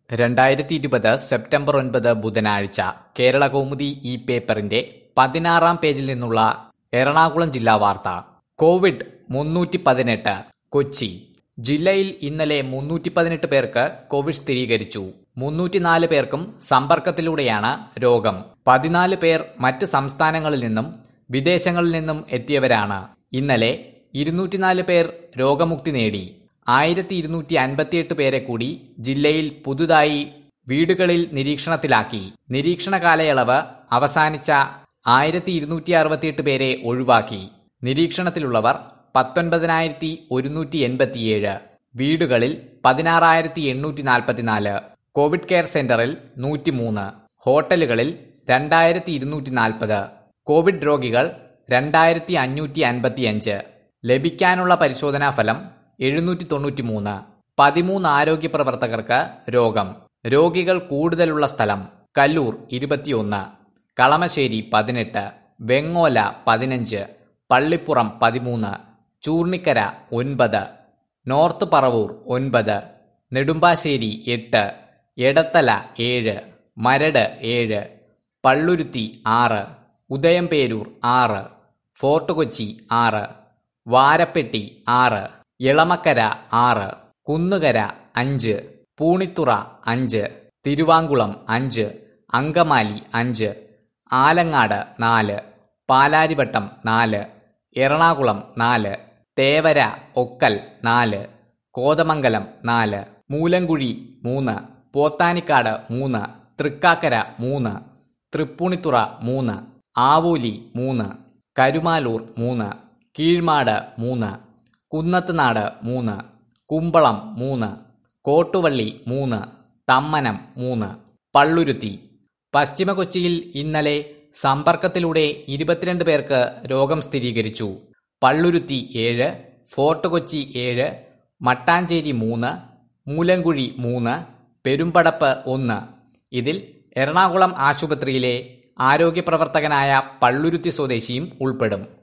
രണ്ടായിരത്തി ഇരുപത് സെപ്റ്റംബർ ഒൻപത് ബുധനാഴ്ച കേരള കൗമുദി ഈ പേപ്പറിന്റെ പതിനാറാം പേജിൽ നിന്നുള്ള എറണാകുളം ജില്ലാ വാർത്ത കോവിഡ് മുന്നൂറ്റി പതിനെട്ട് കൊച്ചി ജില്ലയിൽ ഇന്നലെ മുന്നൂറ്റി പതിനെട്ട് പേർക്ക് കോവിഡ് സ്ഥിരീകരിച്ചു മുന്നൂറ്റിനാല് പേർക്കും സമ്പർക്കത്തിലൂടെയാണ് രോഗം പതിനാല് പേർ മറ്റ് സംസ്ഥാനങ്ങളിൽ നിന്നും വിദേശങ്ങളിൽ നിന്നും എത്തിയവരാണ് ഇന്നലെ ഇരുന്നൂറ്റിനാല് പേർ രോഗമുക്തി നേടി ആയിരത്തി ഇരുന്നൂറ്റി അൻപത്തിയെട്ട് പേരെ കൂടി ജില്ലയിൽ പുതുതായി വീടുകളിൽ നിരീക്ഷണത്തിലാക്കി നിരീക്ഷണ കാലയളവ് അവസാനിച്ച ആയിരത്തി ഇരുന്നൂറ്റി അറുപത്തിയെട്ട് പേരെ ഒഴിവാക്കി നിരീക്ഷണത്തിലുള്ളവർ പത്തൊൻപതിനായിരത്തി ഒരുന്നൂറ്റി എൺപത്തിയേഴ് വീടുകളിൽ പതിനാറായിരത്തി എണ്ണൂറ്റി നാൽപ്പത്തിനാല് കോവിഡ് കെയർ സെന്ററിൽ നൂറ്റിമൂന്ന് ഹോട്ടലുകളിൽ രണ്ടായിരത്തി ഇരുന്നൂറ്റി നാൽപ്പത് കോവിഡ് രോഗികൾ രണ്ടായിരത്തി അഞ്ഞൂറ്റി അൻപത്തിയഞ്ച് ലഭിക്കാനുള്ള പരിശോധനാ ഫലം എഴുന്നൂറ്റി തൊണ്ണൂറ്റി മൂന്ന് പതിമൂന്ന് ആരോഗ്യ പ്രവർത്തകർക്ക് രോഗം രോഗികൾ കൂടുതലുള്ള സ്ഥലം കല്ലൂർ ഇരുപത്തിയൊന്ന് കളമശ്ശേരി പതിനെട്ട് വെങ്ങോല പതിനഞ്ച് പള്ളിപ്പുറം പതിമൂന്ന് ചൂർണിക്കര ഒൻപത് നോർത്ത് പറവൂർ ഒൻപത് നെടുമ്പാശ്ശേരി എട്ട് എടത്തല ഏഴ് മരട് ഏഴ് പള്ളുരുത്തി ആറ് ഉദയംപേരൂർ ആറ് ഫോർട്ട് കൊച്ചി ആറ് വാരപ്പെട്ടി ആറ് ഇളമക്കര ആറ് കുന്നുകര അഞ്ച് പൂണിത്തുറ അഞ്ച് തിരുവാങ്കുളം അഞ്ച് അങ്കമാലി അഞ്ച് ആലങ്ങാട് നാല് പാലാരിവട്ടം നാല് എറണാകുളം നാല് തേവര ഒക്കൽ നാല് കോതമംഗലം നാല് മൂലങ്കുഴി മൂന്ന് പോത്താനിക്കാട് മൂന്ന് തൃക്കാക്കര മൂന്ന് തൃപ്പൂണിത്തുറ മൂന്ന് ആവൂലി മൂന്ന് കരുമാലൂർ മൂന്ന് കീഴ്മാട് മൂന്ന് കുന്നത്തുനാട് മൂന്ന് കുമ്പളം മൂന്ന് കോട്ടുവള്ളി മൂന്ന് തമ്മനം മൂന്ന് പള്ളുരുത്തി പശ്ചിമ കൊച്ചിയിൽ ഇന്നലെ സമ്പർക്കത്തിലൂടെ ഇരുപത്തിരണ്ട് പേർക്ക് രോഗം സ്ഥിരീകരിച്ചു പള്ളുരുത്തി ഏഴ് ഫോർട്ട് കൊച്ചി ഏഴ് മട്ടാഞ്ചേരി മൂന്ന് മൂലങ്കുഴി മൂന്ന് പെരുമ്പടപ്പ് ഒന്ന് ഇതിൽ എറണാകുളം ആശുപത്രിയിലെ ആരോഗ്യപ്രവർത്തകനായ പള്ളുരുത്തി സ്വദേശിയും ഉൾപ്പെടും